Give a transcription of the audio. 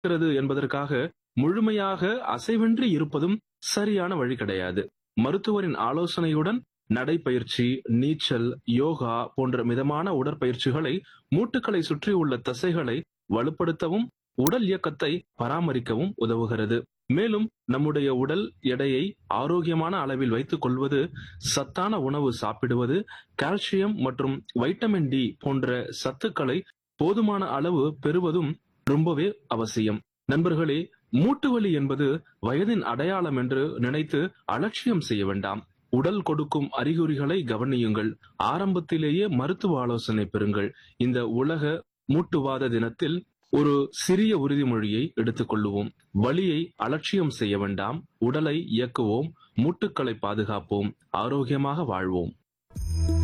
இருக்கிறது என்பதற்காக முழுமையாக அசைவின்றி இருப்பதும் சரியான வழி கிடையாது மருத்துவரின் ஆலோசனையுடன் நடைப்பயிற்சி நீச்சல் யோகா போன்ற மிதமான உடற்பயிற்சிகளை மூட்டுகளை சுற்றியுள்ள தசைகளை வலுப்படுத்தவும் உடல் இயக்கத்தை பராமரிக்கவும் உதவுகிறது மேலும் நம்முடைய உடல் எடையை ஆரோக்கியமான அளவில் வைத்துக் கொள்வது சத்தான உணவு சாப்பிடுவது கால்சியம் மற்றும் வைட்டமின் டி போன்ற சத்துக்களை போதுமான அளவு பெறுவதும் ரொம்பவே அவசியம் நண்பர்களே மூட்டு வலி என்பது வயதின் அடையாளம் என்று நினைத்து அலட்சியம் செய்ய வேண்டாம் உடல் கொடுக்கும் அறிகுறிகளை கவனியுங்கள் ஆரம்பத்திலேயே மருத்துவ ஆலோசனை பெறுங்கள் இந்த உலக மூட்டுவாத தினத்தில் ஒரு சிறிய உறுதிமொழியை எடுத்துக்கொள்ளுவோம் வலியை அலட்சியம் செய்ய வேண்டாம் உடலை இயக்குவோம் மூட்டுக்களை பாதுகாப்போம் ஆரோக்கியமாக வாழ்வோம்